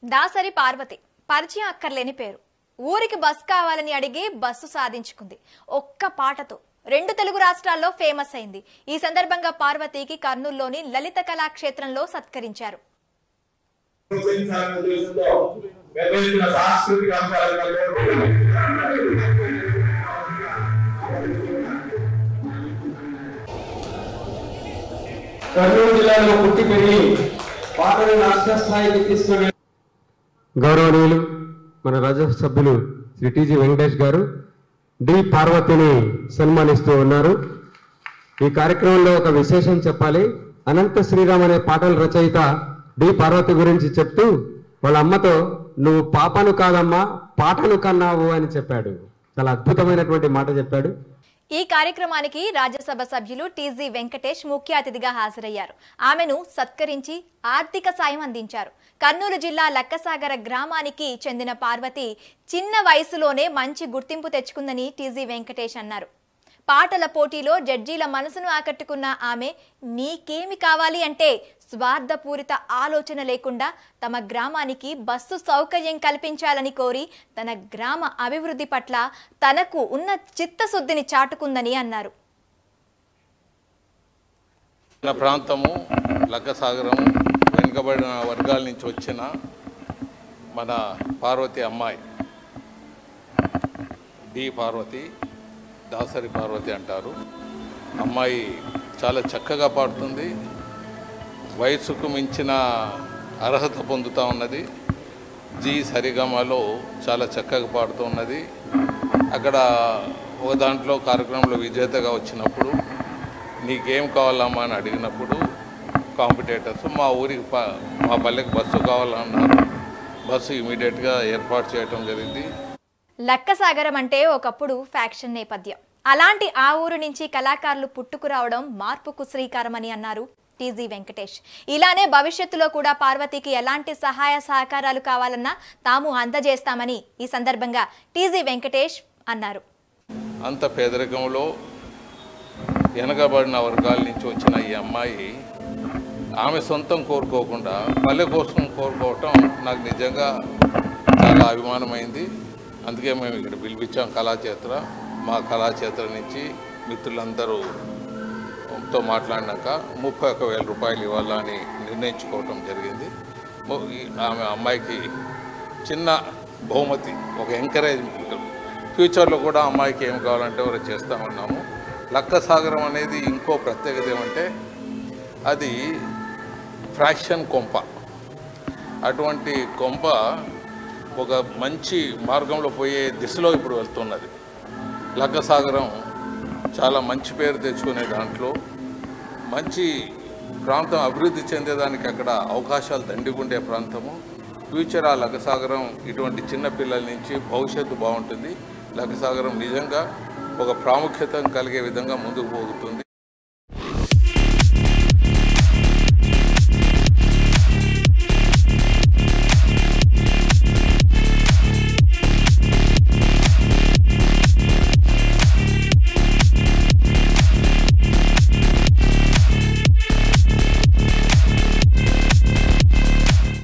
దాసరి పార్వతి పరిచయం అక్కర్లేని పేరు ఊరికి బస్ కావాలని అడిగి బస్సు సాధించుకుంది ఒక్క పాటతో రెండు తెలుగు రాష్ట్రాల్లో ఫేమస్ అయింది ఈ సందర్భంగా పార్వతికి కర్నూలులోని లలిత కళాక్షేత్రంలో సత్కరించారు ప్రోత్సహించాలనే ఉద్దేశంతో పెద్ద ఎత్తున సాంస్కృతిక అంశాలలో కర్నూలు జిల్లాలో పుట్టి పెరిగి పాటలు రాష్ట్ర స్థాయికి తీసుకుని గౌరవనీయులు మన రాజ్యసభ సభ్యులు శ్రీ టిజి వెంకటేష్ గారు డి పార్వతిని సన్మానిస్తూ ఉన్నారు ఈ కార్యక్రమంలో ఒక విశేషం చెప్పాలి అనంత శ్రీరామ్ అనే పాటల రచయిత డి పార్వతి గురించి చెప్తూ వాళ్ళ అమ్మతో నువ్వు పాపను కాదమ్మా పాటను కన్నావు అని చెప్పాడు చాలా అద్భుతమైనటువంటి మాట చెప్పాడు ఈ కార్యక్రమానికి రాజ్యసభ సభ్యులు టీజీ వెంకటేష్ ముఖ్య అతిథిగా హాజరయ్యారు ఆమెను సత్కరించి ఆర్థిక సాయం అందించారు కర్నూలు జిల్లా లక్కసాగర గ్రామానికి చెందిన పార్వతి చిన్న వయసులోనే మంచి గుర్తింపు తెచ్చుకుందని టీజీ వెంకటేష్ అన్నారు పాటల పోటీలో జడ్జీల మనసును ఆకట్టుకున్న ఆమె నీకేమి కావాలి అంటే స్వార్థపూరిత ఆలోచన లేకుండా తమ గ్రామానికి బస్సు సౌకర్యం కల్పించాలని కోరి తన గ్రామ అభివృద్ధి పట్ల తనకు ఉన్న చిత్తశుద్ధిని చాటుకుందని అన్నారు మన ప్రాంతము లక్కసాగరం వెనుకబడిన వర్గాల నుంచి వచ్చిన మన పార్వతి అమ్మాయి డి పార్వతి దాసరి పార్వతి అంటారు అమ్మాయి చాలా చక్కగా పాడుతుంది వయసుకు మించిన అర్హత పొందుతూ ఉన్నది జీ సరిగమలో చాలా చక్కగా పాడుతూ ఉన్నది అక్కడ ఒక దాంట్లో కార్యక్రమంలో విజేతగా వచ్చినప్పుడు నీకేం కావాలమ్మా అని అడిగినప్పుడు కాంపిటేటర్స్ మా ఊరికి ప- మా పల్లెకి బస్సు కావాలన్నారు బస్సు ఇమీడియట్గా ఏర్పాటు చేయటం జరిగింది లక్కసాగరం అంటే ఒకప్పుడు ఫ్యాక్షన్ నేపథ్యం అలాంటి ఆ ఊరు నుంచి కళాకారులు పుట్టుకురావడం మార్పుకు శ్రీకారమని అన్నారు టీజీ వెంకటేష్ ఇలానే భవిష్యత్తులో కూడా పార్వతికి ఎలాంటి సహాయ సహకారాలు కావాలన్నా తాము అందజేస్తామని ఈ సందర్భంగా టీజీ వెంకటేష్ అన్నారు అంత పేదరికంలో వెనకబడిన వర్గాల నుంచి వచ్చిన ఈ అమ్మాయి ఆమె సొంతం కోరుకోకుండా పల్లె కోసం కోరుకోవటం నాకు నిజంగా చాలా అభిమానమైంది అందుకే మేము ఇక్కడ పిలిపించాం కళాచేత్ర మా కళాచేత్ర నుంచి మిత్రులందరూ తో మాట్లాడినాక ముప్పై ఒక్క వేల రూపాయలు ఇవ్వాలని నిర్ణయించుకోవటం జరిగింది ము- ఈ- ఆమె అమ్మాయికి చిన్న బహుమతి ఒక ఎంకరేజ్మెంట్ ఫ్యూచర్లో కూడా అమ్మాయికి ఏం కావాలంటే ఎవరు చేస్తూ ఉన్నాము లక్కసాగరం అనేది ఇంకో ప్రత్యేకత ఏమంటే అది ఫ్రాక్షన్ కొంప అటువంటి కొంప ఒక మంచి మార్గంలో పోయే దిశలో ఇప్పుడు వెళ్తున్నది లక్కసాగరం చాలా మంచి పేరు తెచ్చుకునే దాంట్లో మంచి ప్రాంతం అభివృద్ధి చెందేదానికి అక్కడ అవకాశాలు దండిగుండే ప్రాంతము ఫ్యూచర్ ఆ లక్కసాగరం ఇటువంటి చిన్న పిల్లల నుంచి భవిష్యత్తు బాగుంటుంది లక్కసాగరం నిజంగా ఒక ప్రాముఖ్యత కలిగే విధంగా ముందుకు పోతుంది